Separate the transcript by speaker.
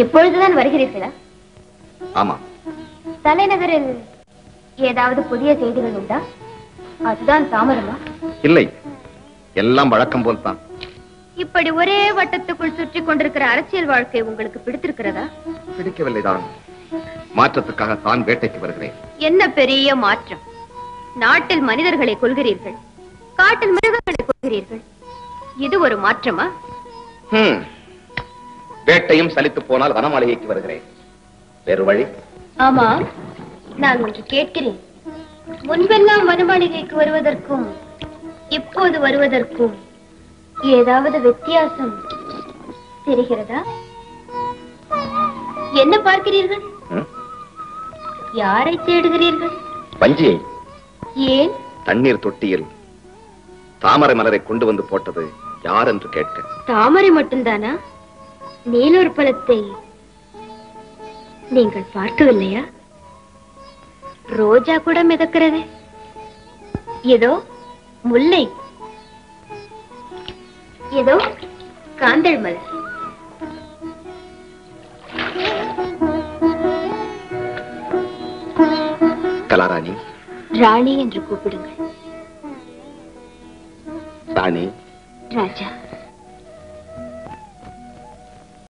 Speaker 1: இப்பொழுதுதான் வருகிறீர்களா
Speaker 2: ஆமா
Speaker 1: தலைநகரில் ஏதாவது புதிய செய்திகள் உண்டா அதுதான் தாமதமா
Speaker 2: இல்லை எல்லாம் வழக்கம் போல் தான்
Speaker 1: இப்படி ஒரே வட்டத்துக்குள் சுற்றி கொண்டிருக்கிற அரசியல் வாழ்க்கை உங்களுக்கு பிடித்திருக்கிறதா
Speaker 2: பிடிக்கவில்லை தான் மாற்றத்துக்காக தான் வேட்டைக்கு வருகிறேன்
Speaker 1: என்ன பெரிய மாற்றம் நாட்டில் மனிதர்களை கொள்கிறீர்கள் காட்டில் மிருகங்களை கொள்கிறீர்கள் இது ஒரு மாற்றமா
Speaker 2: ஹம். வேட்டையும் சலித்து போனால் வனமாளிகைக்கு வருகிறேன் வேறு வழி
Speaker 1: ஆமா நான் ஒன்று கேட்கிறேன் முன்பெல்லாம் வனமாளிகைக்கு வருவதற்கும் இப்போது வருவதற்கும் ஏதாவது வித்தியாசம் தெரிகிறதா என்ன பார்க்கிறீர்கள்
Speaker 2: ம்?
Speaker 1: யாரை தேடுகிறீர்கள்
Speaker 2: வஞ்சியை
Speaker 1: ஏன்
Speaker 2: தண்ணீர் தொட்டியில் தாமரை மலரை கொண்டு வந்து போட்டது யார் என்று கேட்க
Speaker 1: தாமரை மட்டும்தானா நீலூர் பழத்தை நீங்கள் பார்க்கவில்லையா ரோஜா கூட மிதக்கிறது ஏதோ முல்லை ஏதோ காந்தள் மலர்
Speaker 2: கலாராணி
Speaker 1: ராணி என்று கூப்பிடுங்கள்
Speaker 2: ராணி
Speaker 1: ராஜா